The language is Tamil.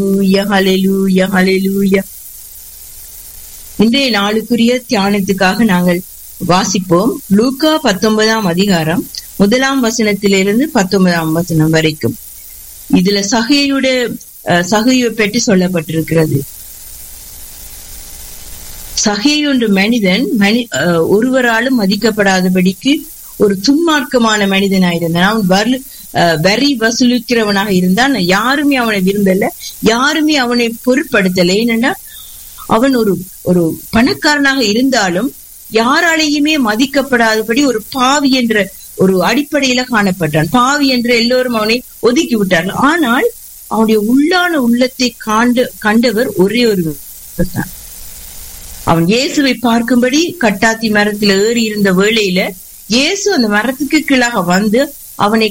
ஹalleluya ஹalleluya ஹalleluya இன்றைய நாளுக்குரிய தியானத்துக்காக நாங்கள் வாசிப்போம் லூக்கா பத்தொன்பதாம் அதிகாரம் முதலாம் வசனத்திலிருந்து பத்தொன்பதாம் வசனம் வரைக்கும் இதுல சகையுட சகையை பற்றி சொல்லப்பட்டிருக்கிறது சகை ஒன்று மனிதன் மனி அஹ், ஒருவராலும் மதிக்கப்படாதபடிக்கு ஒரு துன்மார்க்கமான மனிதனாயிருந்தான் அவன் வரு அஹ், வரி வசூலிக்கிறவனாக இருந்தான் யாருமே அவனை விரும்பல யாருமே அவனை பொருட்படுத்தல ஏனென்றா அவன் ஒரு ஒரு பணக்காரனாக இருந்தாலும் யாராலேயுமே மதிக்கப்படாதபடி ஒரு பாவி என்ற ஒரு அடிப்படையில காணப்பட்டான் பாவி என்று எல்லோரும் அவனை ஒதுக்கி விட்டார்கள் ஆனால் அவனுடைய உள்ளான உள்ளத்தை காண்டு கண்டவர் ஒரே ஒரு தான் அவன் இயேசுவை பார்க்கும்படி கட்டாத்தி மரத்தில் ஏறி இருந்த வேளையில இயேசு அந்த மரத்துக்கு கீழாக வந்து அவனை